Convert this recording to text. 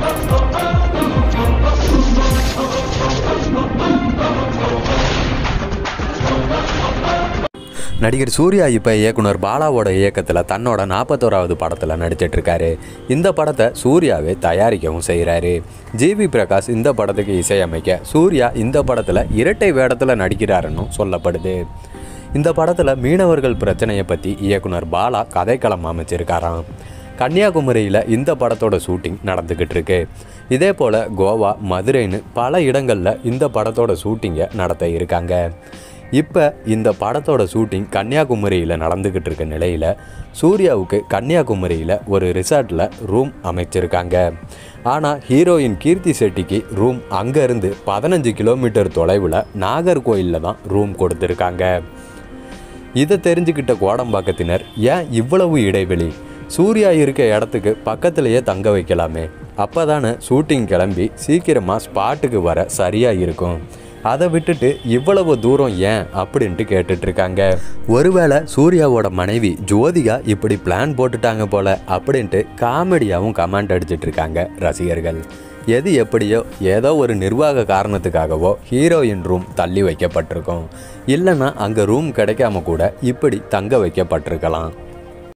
நடிகர் சூர்யா இப்போ இயக்குனர் பாலாவோட இயக்கத்தில் தன்னோட நாற்பத்தோராவது படத்தில் நடிச்சிட்டு இருக்காரு இந்த படத்தை சூர்யாவே தயாரிக்கவும் செய்கிறாரு ஜிவி பிரகாஷ் இந்த படத்துக்கு இசையமைக்க சூர்யா இந்த படத்தில் இரட்டை வேடத்தில் நடிக்கிறாருன்னு சொல்லப்படுது இந்த படத்தில் மீனவர்கள் பிரச்சனையை பற்றி இயக்குனர் பாலா கதைக்களம் அமைச்சிருக்காராம் கன்னியாகுமரியில் இந்த படத்தோட ஷூட்டிங் நடந்துக்கிட்டு இருக்கு இதே போல் கோவா மதுரைன்னு பல இடங்களில் இந்த படத்தோட ஷூட்டிங்கை நடத்த இருக்காங்க இப்போ இந்த படத்தோட ஷூட்டிங் கன்னியாகுமரியில் நடந்துக்கிட்டு இருக்க நிலையில் சூர்யாவுக்கு கன்னியாகுமரியில் ஒரு ரிசார்ட்டில் ரூம் அமைச்சிருக்காங்க ஆனால் ஹீரோயின் கீர்த்தி செட்டிக்கு ரூம் அங்கேருந்து பதினஞ்சு கிலோமீட்டர் தொலைவில் நாகர்கோயிலில் தான் ரூம் கொடுத்துருக்காங்க இதை தெரிஞ்சுக்கிட்ட கோடம்பாக்கத்தினர் ஏன் இவ்வளவு இடைவெளி சூர்யா இருக்க இடத்துக்கு பக்கத்திலேயே தங்க வைக்கலாமே அப்போ தானே ஷூட்டிங் கிளம்பி சீக்கிரமாக ஸ்பாட்டுக்கு வர சரியாக இருக்கும் அதை விட்டுட்டு இவ்வளவு தூரம் ஏன் அப்படின்ட்டு கேட்டுட்டு இருக்காங்க ஒருவேளை சூர்யாவோட மனைவி ஜோதிகா இப்படி பிளான் போட்டுட்டாங்க போல அப்படின்ட்டு காமெடியாகவும் கமெண்ட் அடிச்சிட்டு இருக்காங்க ரசிகர்கள் எது எப்படியோ ஏதோ ஒரு நிர்வாக காரணத்துக்காகவோ ஹீரோயின் ரூம் தள்ளி வைக்கப்பட்டிருக்கும் இல்லைன்னா அங்கே ரூம் கிடைக்காம கூட இப்படி தங்க வைக்கப்பட்டிருக்கலாம்